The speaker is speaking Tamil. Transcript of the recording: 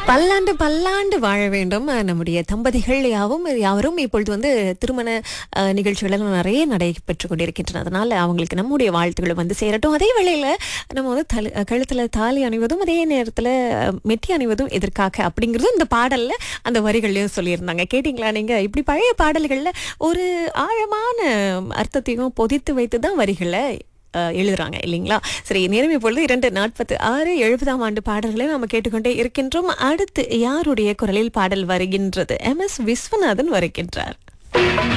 பல்லாண்டு பல்லாண்டு வாழ வேண்டும் அஹ், நம்முடைய தம்பதிகள் யாவும் யாவரும் இப்பொழுது வந்து திருமண அஹ், நிகழ்ச்சிகள் எல்லாம் நிறைய நடைபெற்று கொண்டிருக்கின்றன அதனால அவங்களுக்கு நம்முடைய வாழ்த்துக்கள் வந்து சேரட்டும் அதே வேளையில நம்ம வந்து தல கழுத்துல தாலி அணிவதும் அதே நேரத்துல அஹ், மெட்டி அணிவதும் எதற்காக அப்படிங்கிறதும் இந்த பாடல்ல அந்த வரிகள்லயும் சொல்லியிருந்தாங்க கேட்டிங்களா நீங்க இப்படி பழைய பாடல்கள்ல ஒரு ஆழமான அர்த்தத்தையும் பொதித்து வைத்து தான் வரிகளை அஹ், எழுதுறாங்க இல்லைங்களா சரி நேரம் இப்பொழுது இரண்டு நாற்பத்து ஆறு எழுபதாம் ஆண்டு பாடல்களை நம்ம கேட்டுக்கொண்டே இருக்கின்றோம் அடுத்து யாருடைய குரலில் பாடல் வருகின்றது எம் எஸ் விஸ்வநாதன் வருகின்றார்